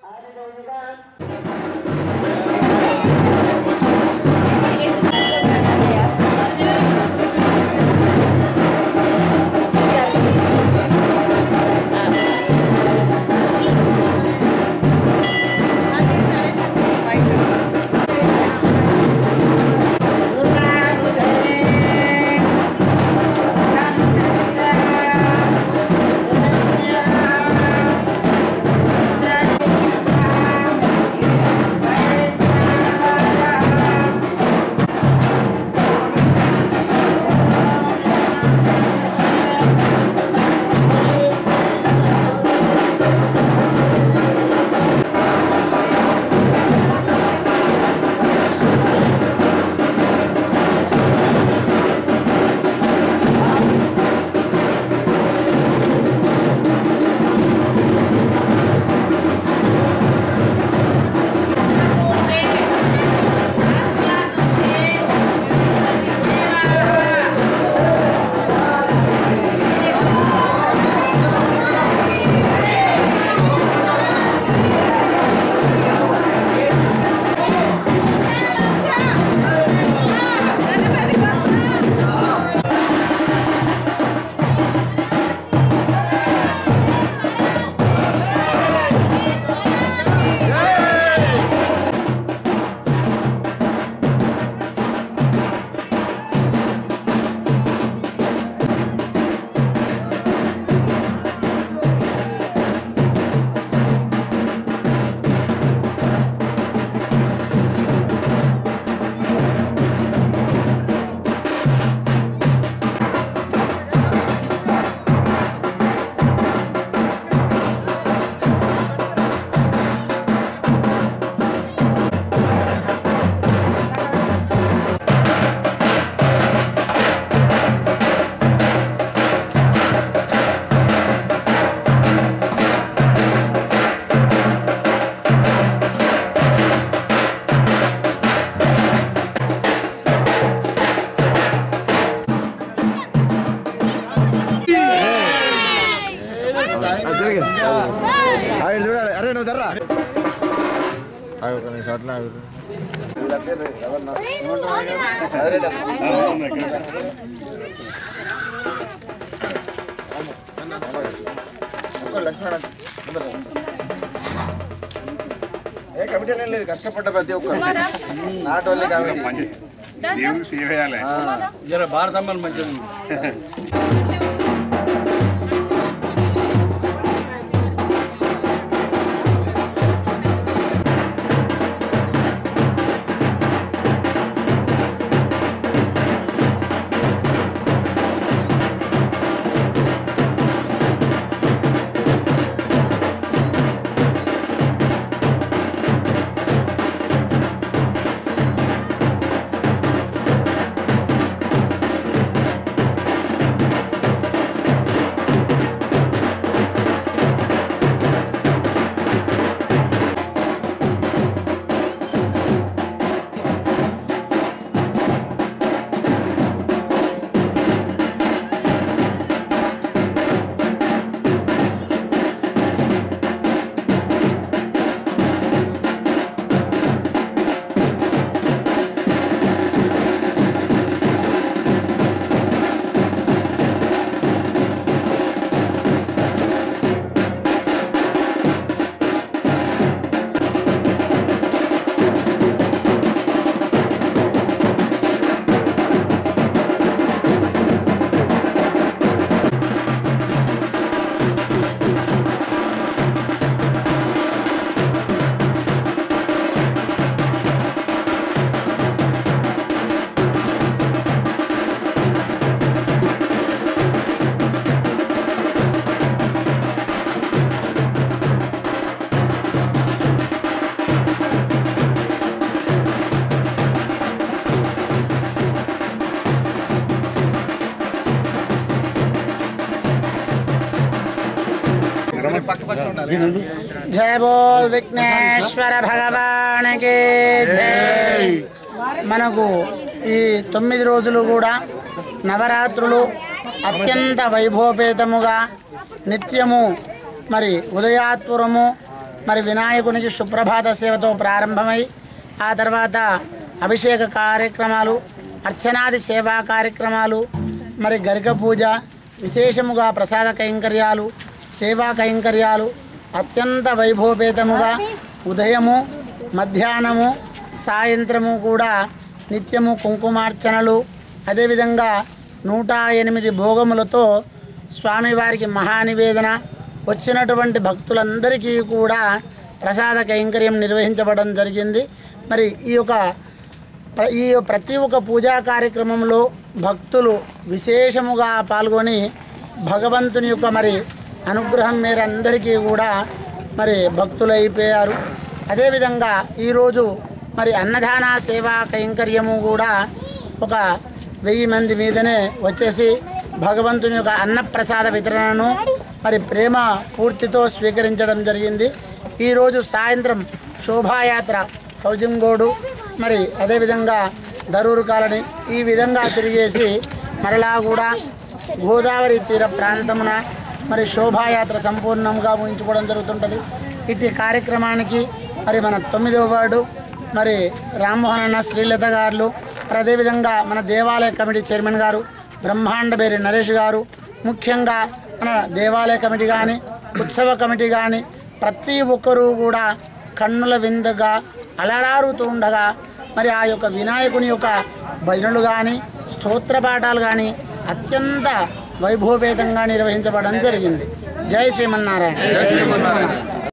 చూడాలి అరే నువ్వు దర్రా ఆగు ఒక నిమిషం అట్లా ఆగు. ఏ కమిటీ అనేది లేదు కష్టపడ్డ ప్రతి ఒక్కరు నాటోళ్ళే కమిటీ దేవుడు సేవ చేయాలి జర భారతమ్మని మంచిది జయ బోల్ విఘ్నేశ్వర భగవానికి జై మనకు ఈ తొమ్మిది రోజులు కూడా నవరాత్రులు అత్యంత వైభవపేతముగా నిత్యము మరి ఉదయాత్పురము మరి వినాయకునికి సుప్రభాత సేవతో ప్రారంభమై ఆ తర్వాత అభిషేక కార్యక్రమాలు అర్చనాది సేవా కార్యక్రమాలు మరి గరిక పూజ విశేషముగా ప్రసాద కైంకర్యాలు సేవా కైంకర్యాలు అత్యంత వైభవపేతముగా ఉదయము మధ్యాహ్నము సాయంత్రము కూడా నిత్యము కుంకుమార్చనలు అదేవిధంగా నూట ఎనిమిది భోగములతో స్వామివారికి మహానివేదన వచ్చినటువంటి భక్తులందరికీ కూడా ప్రసాద కైంకర్యం నిర్వహించబడడం జరిగింది మరి ఈ యొక్క ప్ర- ఈ ప్రతి ఒక్క పూజా కార్యక్రమంలో భక్తులు విశేషముగా పాల్గొని భగవంతుని యొక్క మరి అనుగ్రహం మేర అందరికీ కూడా మరి భక్తులు అయిపోయారు అదేవిధంగా ఈరోజు మరి అన్నదాన సేవా కైంకర్యము కూడా ఒక వెయ్యి మంది మీదనే వచ్చేసి భగవంతుని యొక్క అన్నప్రసాద వితరణను మరి ప్రేమ పూర్తితో స్వీకరించడం జరిగింది ఈరోజు సాయంత్రం శోభాయాత్ర హౌజింగోడు మరి అదేవిధంగా దరూరు కాలనీ ఈ విధంగా తిరిగేసి మరలా కూడా గోదావరి తీర ప్రాంతమున మరి శోభాయాత్ర సంపూర్ణంగా ఊహించుకోవడం జరుగుతుంటుంది ఇట్టి కార్యక్రమానికి మరి మన తొమ్మిదవ వార్డు మరి రామ్మోహన్ అన్న శ్రీలత గారు మరి అదేవిధంగా మన దేవాలయ కమిటీ చైర్మన్ గారు బ్రహ్మాండబేరి నరేష్ గారు ముఖ్యంగా మన దేవాలయ కమిటీ కానీ ఉత్సవ కమిటీ కానీ ప్రతి ఒక్కరూ కూడా కన్నుల విందుగా అలరారుతూ ఉండగా మరి ఆ యొక్క వినాయకుని యొక్క భజనలు కానీ స్తోత్ర పాఠాలు కానీ అత్యంత వైభవపేతంగా నిర్వహించబడడం జరిగింది జై శ్రీమన్నారాయణ